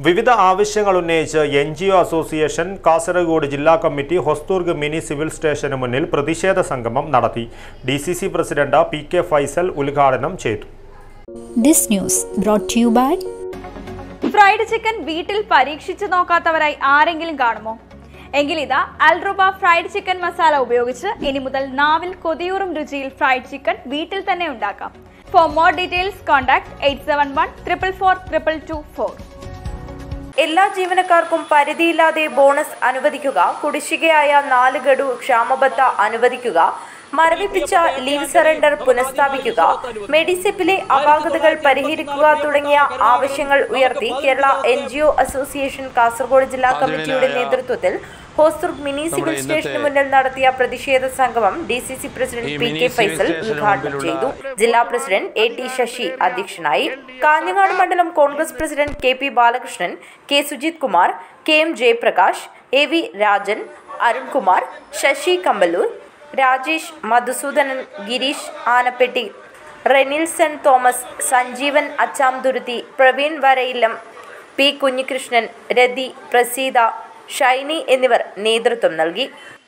വിവിധ ആവശ്യങ്ങൾ ഉന്നയിച്ച് N G O association Kasaragod ജില്ലാ കമ്മിറ്റി ഹൊസ്ദുർഗ് മിനി സിവിൽ സ്റ്റേഷന് മുന്നിൽ പ്രതിഷേധ സംഗമം നടത്തി D C C president P K Faisal ഉദ്ഘാടനം ചെയ്തു This news brought to you by fried chicken വീട്ടിൽ പരീക്ഷിച്ചു നോക്കാത്തവരായി ആരെങ്കിലും കാണുമോ എങ്കിൽ ഇതാ അൽറുബ ഫ്രൈഡ് ചിക്കൻ മസാല ഉപയോഗിച്ച് ഇനി മുതൽ നാവിൽ കൊതിയൂറും രുചിയിൽ ഫ്രൈഡ് ചിക്കൻ വീട്ടിൽ തന്നെ ഉണ്ടാക്കാം for more details contact eight seven one triple four triple two four എല്ലാ ജീവനക്കാർക്കും പരിധിയില്ലാതെ ബോണസ് അനുവദിക്കുക കുടിശ്ശികയായ നാല് ഗഡു ക്ഷാമബത്ത അനുവദിക്കുക മരവിപ്പിച്ച ലീവ് സറണ്ടർ പുനഃസ്ഥാപിക്കുക മെഡിസെപ്പിലെ അപാകതകൾ പരിഹരിക്കുക തുടങ്ങിയ ആവശ്യങ്ങൾ ഉയർത്തി Kerala N G O association Kasaragod ജില്ലാ കമ്മിറ്റിയുടെ നേതൃത്വത്തിൽ ഹോസ്ദുർഗ് മിനി സിവിൽ സ്റ്റേഷന് മുന്നിൽ നടത്തിയ പ്രതിഷേധ സംഗമം D C C president P K Faisal ഉദ്ഘാടനം ചെയ്തു ജില്ലാ പ്രസിഡന്റ് എ ടി ശശി അധ്യക്ഷനായി കാഞ്ഞങ്ങാട് മണ്ഡലം Congress president K P Balakrishnan K Sujith Kumar K M Jayaprakash A V Rajan Arunkumar Sasi Kamballoor Rajesh Madhusoodanan Gireesh Anappetty Renilson Thomas Sanjeevan Achamthuruthi Praveen Varayillam P Kunhikrishnan Rathi Praseetha Shiny എന്നിവർ നേതൃത്വം നൽകി